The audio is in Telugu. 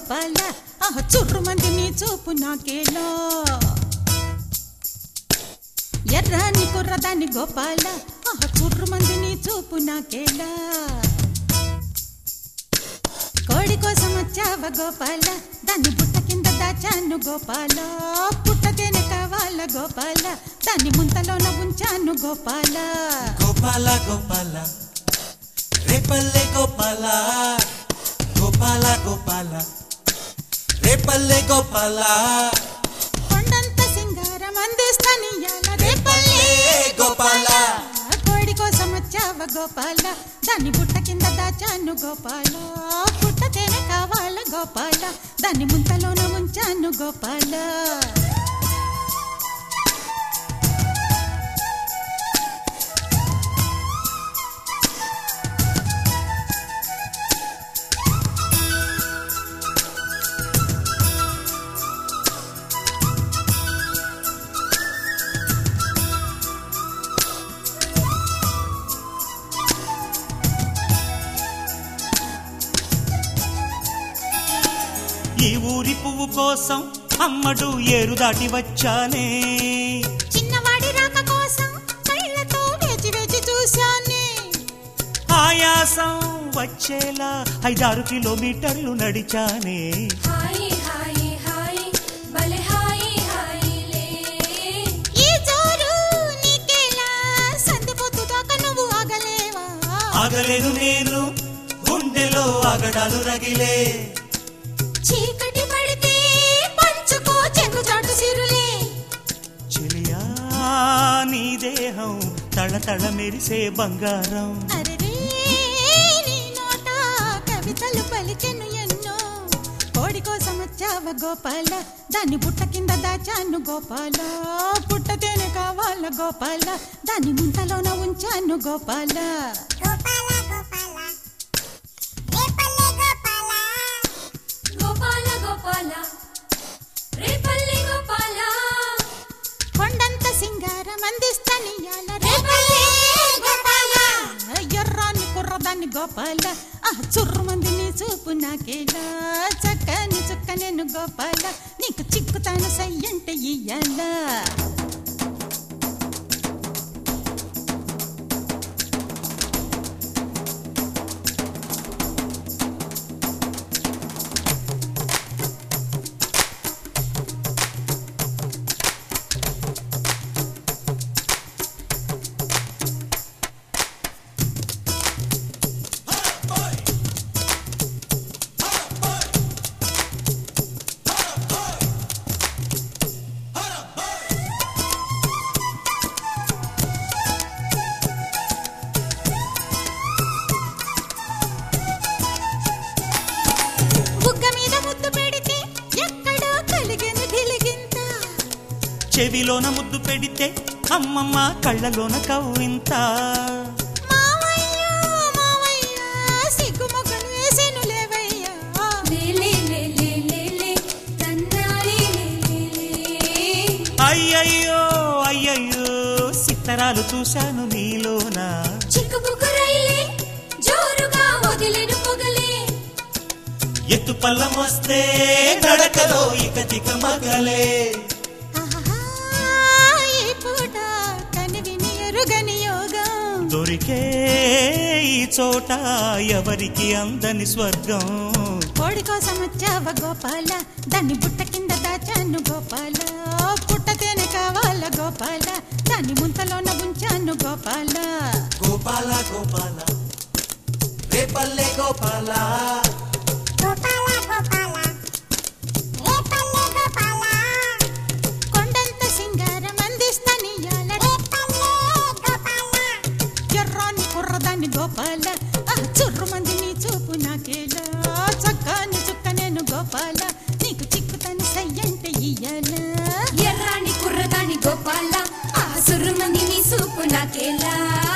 గోపాల ఆహ చుర్రు మంది నీ చూపు నాకేలో ఎర్రాని కుర్రదాని గోపాల ఆహ చుర్రు మంది నీ చూపు నాకేలా కోడి కోసం వచ్చావ గోపాల దాన్ని బుట్ట కింద దాచాను గోపాల పుట్టతేనే కావాల గోపాల దాన్ని ముంతలోన ఉంచాను గోపాల గోపాల గోపాల రేపల్లె గోపాల గోపాల గోపాల రేపల్లె గోపాల కొండంత సింగారం అందిస్తానియాల రేపల్లే గోపాల కోడి కోసం వచ్చావ గోపాల దాన్ని బుట్ట కింద దాచాను గోపాల పుట్టతేనే కావాల గోపాల దాన్ని ముంతలోన ఉంచాను గోపాల ఈ ఊరి పువ్వు కోసం అమ్మడు ఏరు దాటి వచ్చానే చిన్నవాడి రాక కోసం కళ్ళతో వేచి వేచి చూశానే ఆయాసం వచ్చేలా ఐదారు కిలోమీటర్లు నడిచానే హాయ్ హాయ్ హాయ్ భలే హాయ్ హాయ్ లే ఈ జోరు నీకేలా సందిపోతు దాకా నువ్వు ఆగలేవా ఆగలేను నేను గుండెలో ఆగడాలు రగిలే చీకటి పడితే పంచుకో చెంగు చాటు సిరులే చెలియా నీ దేహం తళతళ మెరిసే బంగారం అరెరే నీ నోట కవితలు పలికెను ఎన్నో కోడి కోసం వచ్చావ గోపాల దాన్ని బుట్ట కింద దాచాను గోపాల పుట్టతేనే కావాల గోపాల దాన్ని ముంతలోన ఉంచాను గోపాల గోపాల గోపాల రేపల్లి గోపాల కొండంత సింగారం అందిస్తానియాల రేపల్లే గోపాల ఎర్రాని కుర్రదాన్ని గోపాల ఆ చుర్రు మంది నీ చూపు నాకేలా చక్కని చుక్క నేను గోపాల నీకు చిక్కుతాను సయ్యంటే ఇయ్యాలా బుగ్గ మీద ముద్దు పెడితే ఎక్కడో కలిగిన గిలిగింత చెవిలోన ముద్దు పెడితే అమ్మమ్మ కళ్ళలోన కవ్వింత మావయ్య మావయ్య సిగ్గు మొగ్గలు వేసేను లేవయ్యా లే లే లే లే లే లే తన్నాలి లే లే లే అయ్యయ్యో అయ్యయ్యో సిత్తరాలు చూశాను నీలోన చిక్కుబుక్కు రైలే జోరుగా వదిలేను పొగలే ఎత్తు పల్లం వస్తే నడకలో ఇక తిక మగలే ఆహాహా, ఈ పూట కనివిని ఎరుగని యోగం దొరికే ఈ చోట ఎవరికి అందని స్వర్గం కోడి కోసం వచ్చావ గోపాల దాన్ని బుట్ట కింద దాచాను గోపాల పుట్టతేనే కావాల గోపాల దాన్ని ముంతలోన ఉంచాను గోపాల గోపాల గోపాల రేపల్లె గోపాల కొండంత సింగారం అందిస్తానియాల ఎర్రాని కుర్రదాన్ని గోపాల ఆ చుర్రు మంది నీ చూపు నాకేలా చక్కని చుక్క నేను గోపాల నీకు చిక్కుతాను సయ్యంటే ఇయ్యాల ఎర్రాని కుర్రదాని గోపాల ఆ సుర్రుమంది నీ సూపు నాకేలా